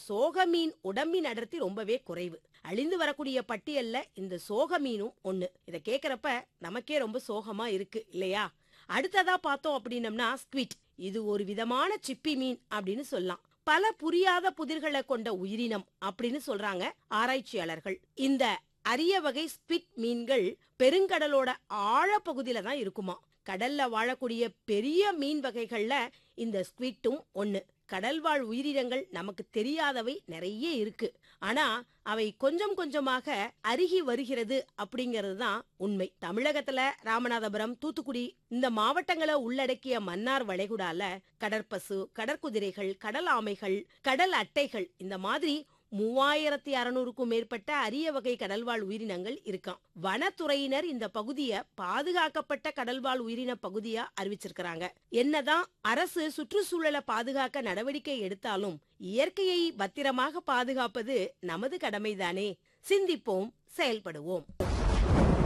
சோக மீன் உடம்பின் அடர்த்தி ரொம்பவே குறைவு அழிந்து வரக்கூடிய பட்டியல்ல இந்த சோக மீனும் ஒண்ணு இத கேக்குறப்ப நமக்கே ரொம்ப சோகமா இருக்கு இல்லையா அடுத்ததா பார்த்தோம் அப்படின்னம்னா ஸ்குவிட் இது ஒரு விதமான சிப்பி மீன் அப்படின்னு சொல்லலாம் பல புரியாத புதிர்களை கொண்ட உயிரினம் அப்படின்னு சொல்றாங்க ஆராய்ச்சியாளர்கள் இந்த அரிய வகை ஸ்பிட் மீன்கள் பெருங்கடலோட ஆழப்பகுதியில தான் இருக்குமா கடல்ல வாழக்கூடிய பெரிய மீன் வகைகள்ல இந்த ஸ்குவிட்டும் ஒண்ணு கடல்வாழ் உயிரினங்கள் நமக்கு தெரியாதவை நிறைய இருக்கு ஆனா அவை கொஞ்சம் கொஞ்சமாக அருகி வருகிறது அப்படிங்கிறது தான் உண்மை தமிழகத்துல ராமநாதபுரம் தூத்துக்குடி இந்த மாவட்டங்களை உள்ளடக்கிய மன்னார் வளைகுடால கடற்பசு கடற்குதிரைகள் கடல் ஆமைகள் கடல் அட்டைகள் இந்த மாதிரி மூவாயிரத்தி அறுநூறுக்கும் மேற்பட்ட அரிய வகை கடல்வாழ் உயிரினங்கள் இருக்காம் வனத்துறையினர் இந்த பகுதிய பாதுகாக்கப்பட்ட கடல்வாழ் உயிரின பகுதியா அறிவிச்சிருக்கிறாங்க என்னதான் அரசு சுற்றுச்சூழலை பாதுகாக்க நடவடிக்கை எடுத்தாலும் இயற்கையை பத்திரமாக பாதுகாப்பது நமது கடமைதானே சிந்திப்போம் செயல்படுவோம்